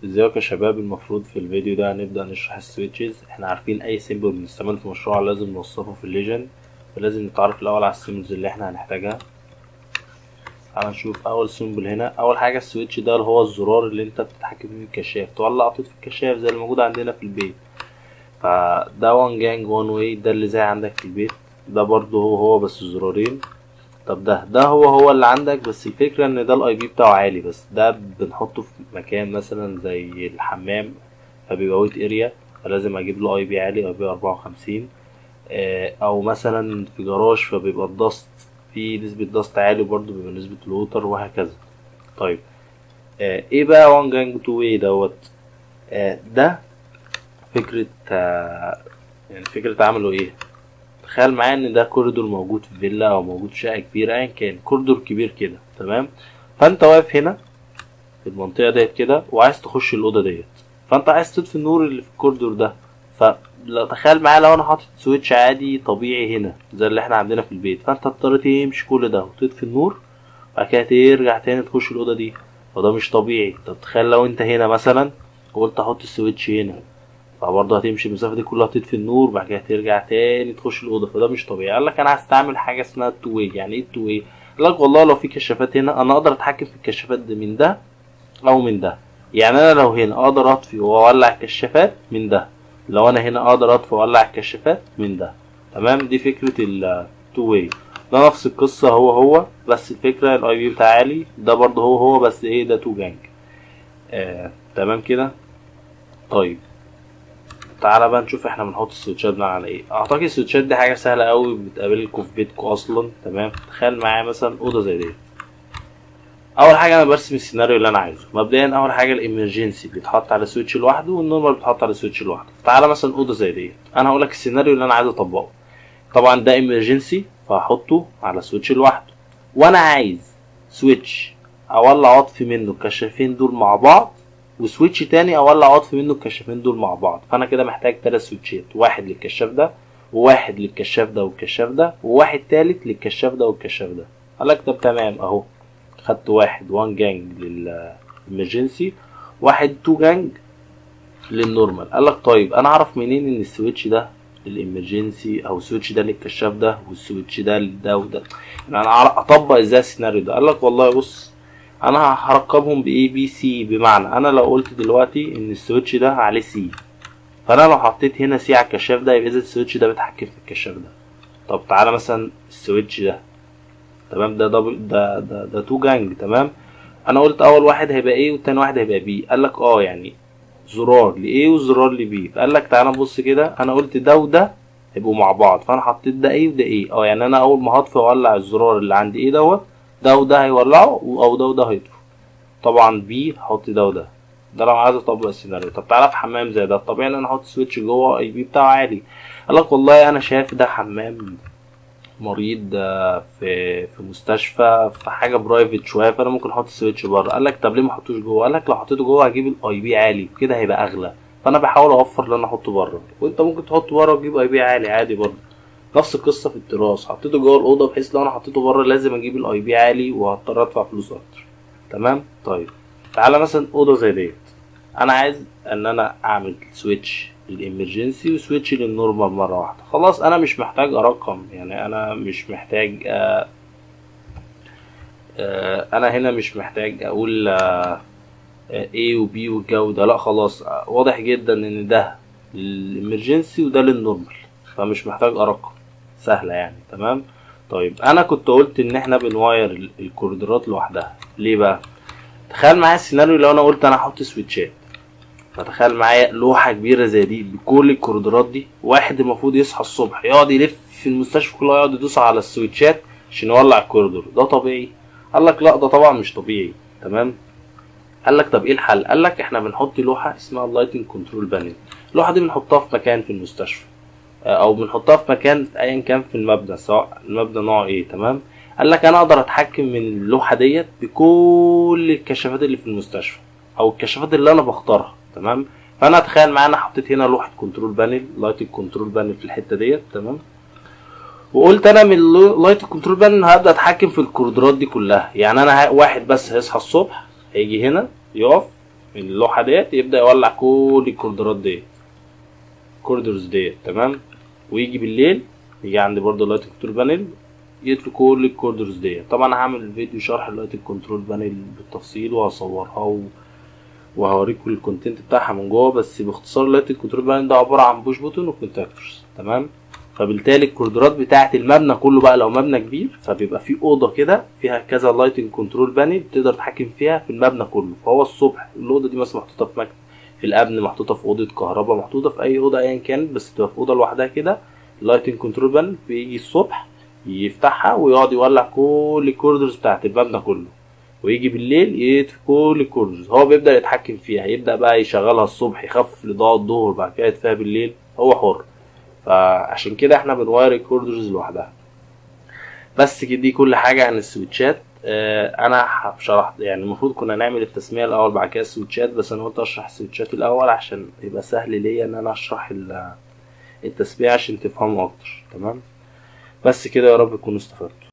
ازيكم يا شباب المفروض في الفيديو ده هنبدأ نشرح السويتشز احنا عارفين اي سيمبل بنستعمله في مشروع لازم نوصفه في الليجند فلازم نتعرف الاول على السيمبلز اللي احنا هنحتاجها تعال نشوف اول سيمبل هنا اول حاجة السويتش ده اللي هو الزرار اللي انت بتتحكم فيه الكشاف تولع طيط في الكشاف زي اللي موجود عندنا في البيت فده وان جانج وان واي ده اللي زي عندك في البيت ده برضه هو هو بس زرارين طب ده ده هو هو اللي عندك بس الفكرة ان ده الاي بي بتاعه عالي بس ده بنحطه في مكان مثلا زي الحمام فبيبقى ويت اريا فلازم اجيب له اي بي عالي اي بي اربعة وخمسين او مثلا في جراج فبيبقى الضغط في نسبة ضغط عالي برضه بيبقى نسبة الوتر وهكذا طيب آه ايه بقى وان جانج تو واي دوت آه ده فكرة آه يعني فكرة عمله ايه تخيل معايا ان ده كوريدور موجود في فيلا او موجود في شقه كبيره ايا كان كوريدور كبير كده تمام فانت واقف هنا في المنطقه ديت كده وعايز تخش الاوضه ديت فانت عايز تطفي النور اللي في الكوريدور ده فلو تخيل معايا لو انا حاطط سويتش عادي طبيعي هنا زي اللي احنا عندنا في البيت فانت اضطريت تمشي كل ده وتطفي النور بعد كده ترجع تاني تخش الاوضه دي فده مش طبيعي طب تخيل لو انت هنا مثلا وقلت احط السويتش هنا فبرضه هتمشي المسافه دي كلها تطفي النور بعد كده ترجع تاني تخش الاوضه فده مش طبيعي قال لك انا هستعمل حاجه اسمها التو واي يعني ايه التو واي قال لك والله لو في كشافات هنا انا اقدر اتحكم في الكشافات دي من ده او من ده يعني انا لو هنا اقدر اطفي واولع الكشافات من ده لو انا هنا اقدر اطفي واولع الكشافات من ده تمام دي فكره التو واي ده نفس القصه هو هو بس الفكره الاي بي بتاع عالي ده برضه هو هو بس ايه ده تو جانج آه تمام كده طيب تعالى بقى نشوف احنا بنحط السويتشات بقى على ايه اعتقد السويتشات دي حاجه سهله قوي بتقابلكم في بيتكم اصلا تمام تخيل معايا مثلا اوضه زي دي اول حاجه انا برسم السيناريو اللي انا عايزه مبدئيا اول حاجه الامرجنسي بيتحط على سويتش لوحده والنورمال بيتحط على سويتش لوحده تعالى مثلا اوضه زي دي انا هقول لك السيناريو اللي انا عايز اطبقه طبعا ده امرجنسي فهحطه على سويتش لوحده وانا عايز سويتش اولع اطفي منه الكشافين دول مع بعض وسويتش تاني اولع اطفي منه الكشافين دول مع بعض فانا كده محتاج تلات سويتشات واحد للكشاف ده وواحد للكشاف ده والكشاف ده وواحد تالت للكشاف ده والكشاف ده قالك طب تمام اهو خدت واحد وان جانج للامرجنسي واحد تو جانج للنورمال قالك طيب انا اعرف منين ان السويتش ده للامرجنسي او السويتش ده للكشاف ده والسويتش ده لده وده يعني انا اطبق ازاي السيناريو ده قالك والله بص انا هركبهم باي بي سي بمعنى انا لو قلت دلوقتي ان السويتش ده عليه سي فانا لو حطيت هنا سي على الكشاف ده يبقى اذا السويتش ده بيتحكم في الكشاف ده طب تعالى مثلا السويتش ده تمام ده دبل ده ده ده تو جانج تمام انا قلت اول واحد هيبقى ايه والتاني واحد هيبقى بي قال لك اه يعني زرار لايه وزرار لبي فقال لك تعالى نبص كده انا قلت ده وده هيبقوا مع بعض فانا حطيت ده ايه وده ايه اه يعني انا اول ما هطفي واولع الزرار اللي عندي ايه دوت ده وده هيولعه او ده وده هيطفوا طبعا بي هحط ده وده ده لو عايز اطبق السيناريو طب تعالى في حمام زي ده الطبيعي ان انا احط سويتش جوه اي بي بتاعه عالي قال لك والله انا شايف ده حمام مريض في في مستشفى في حاجه برايفت شويه فانا ممكن احط سويتش بره قال لك طب ليه ما احطوش جوه قال لك لو حطيته جوه هجيب الاي بي عالي وكده هيبقى اغلى فانا بحاول اوفر ان انا احطه بره وانت ممكن تحطه بره وتجيب اي بي عالي عادي برضه نفس القصه في التراث حطيته جوه الاوضه بحيث لو انا حطيته بره لازم اجيب الاي بي عالي وهضطر ادفع فلوس اكتر تمام طيب تعالى مثلا اوضه زي ديت انا عايز ان انا اعمل سويتش للامرجنسي وسويتش للنورمال مره واحده خلاص انا مش محتاج ارقم يعني انا مش محتاج آآ آآ انا هنا مش محتاج اقول A و B والجو ده لا خلاص واضح جدا ان ده للامرجنسي وده للنورمال فمش محتاج ارقم سهلة يعني تمام طيب انا كنت قلت ان احنا بنواير الكوردرات لوحدها ليه بقى تخيل معايا السيناريو لو انا قلت انا هحط سويتشات فتخيل معايا لوحة كبيرة زي دي بكل الكوردرات دي واحد المفروض يصحى الصبح يقعد يلف في المستشفى كلها يقعد يدوس على السويتشات عشان يولع الكوردور ده طبيعي قال لك لا ده طبعا مش طبيعي تمام قال لك طب ايه الحل قال لك احنا بنحط لوحة اسمها اللايتنج كنترول بانل اللوحة دي بنحطها في مكان في المستشفى او بنحطها في مكان ايا كان في المبنى سواء المبنى نوعه ايه تمام قال لك انا اقدر اتحكم من اللوحه ديت بكل الكشافات اللي في المستشفى او الكشافات اللي انا بختارها تمام فانا اتخيل معايا انا حطيت هنا لوحه كنترول بانل لايت كنترول بانل في الحته ديت تمام وقلت انا من اللايت كنترول بانل هبدا اتحكم في الكوردرات دي كلها يعني انا ه- واحد بس هيصحى الصبح هيجي هنا يقف اللوحه ديت يبدا يولع كل الكوردرات ديت كوردرز ديت تمام ويجي بالليل يجي عندي برضه اللايت كنترول بانل يطفي كل الكوردرز ديت طبعا هعمل فيديو شرح اللايت كنترول بانل بالتفصيل وهصورها و... وهوريكم الكونتنت بتاعها من جوه بس باختصار اللايت كنترول بانل ده عباره عن بوش بوتون وكونتاكتورز تمام فبالتالي الكوردرات بتاعه المبنى كله بقى لو مبنى كبير فبيبقى في اوضه كده فيها كذا لايتنج كنترول بانل تقدر تتحكم فيها في المبنى كله فهو الصبح الاوضه دي مثلا محطوطه في مكتب في الامن محطوطه في اوضه كهرباء محطوطه في اي اوضه ايا كانت بس تبقى في اوضه لوحدها كده اللايتنج كنترول بانل بيجي الصبح يفتحها ويقعد يولع كل الكوردرز بتاعت المبنى كله ويجي بالليل يطفي كل الكوردرز هو بيبدا يتحكم فيها يبدا بقى يشغلها الصبح يخفف الاضاءه الظهر بعد كده يطفيها بالليل هو حر فعشان كده احنا بنواير الكوردرز لوحدها بس كده دي كل حاجه عن السويتشات اه انا شرحت يعني المفروض كنا نعمل التسميه الاول بعد كده السويتشات بس انا قلت اشرح السويتشات الاول عشان يبقى سهل ليا ان انا اشرح التسميه عشان تفهموا اكتر تمام بس كده يا رب تكونوا استفدتوا